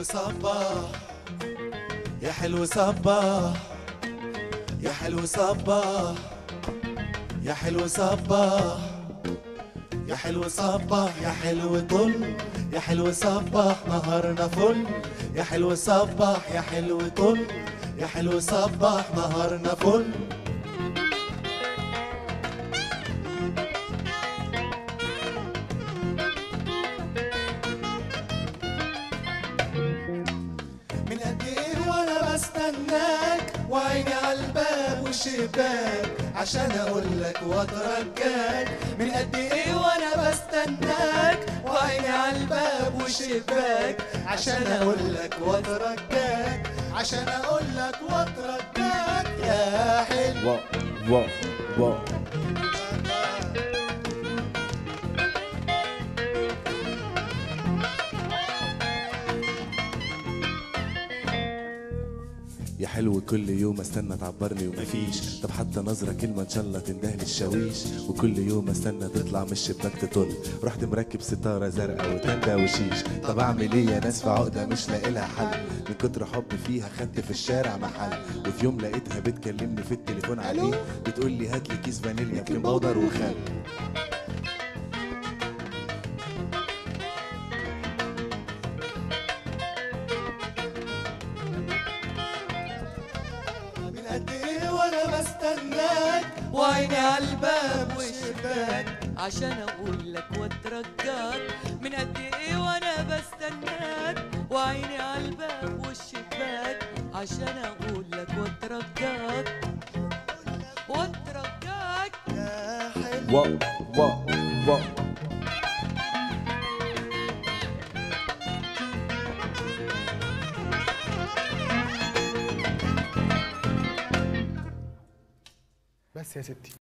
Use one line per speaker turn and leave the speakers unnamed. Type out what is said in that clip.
حلو صباح يا حلو صباح يا حلو صباح يا حلو صباح يا حلو صباح يا حلو طل يا حلو صباح نهارنا فل يا حلو صباح يا حلو طل يا حلو صباح نهارنا فل من قد ايه وانا بستناك وعيني على الباب والشباك عشان اقول لك واترجاك من قد ايه وانا بستناك وعيني على الباب والشباك عشان اقول لك واترجاك عشان اقول لك واترجاك يا حلو
واو واو واو يا حلو كل يوم استنى تعبرني ومفيش طب حتى نظرة كلمة ان شاء الله تندهلي الشاويش وكل يوم استنى تطلع من الشباك تطل رحت مركب ستارة زرقاء وتندة وشيش طب اعمل ايه يا ناس في عقدة مش لاقي لها حل من كتر حبي فيها خدت في الشارع محل وفي يوم لقيتها بتكلمني في التليفون عليه بتقول لي هات لي كيس فانيليا بكين بودر وخل
من قد ايه وانا بستناك وعيني على الباب والشباك
عشان اقول لك واترجاك من قد ايه وانا بستناك وعيني على الباب والشباك عشان اقول لك واترجاك واترجاك
يا حلو
واو واو واو
بس يا ستي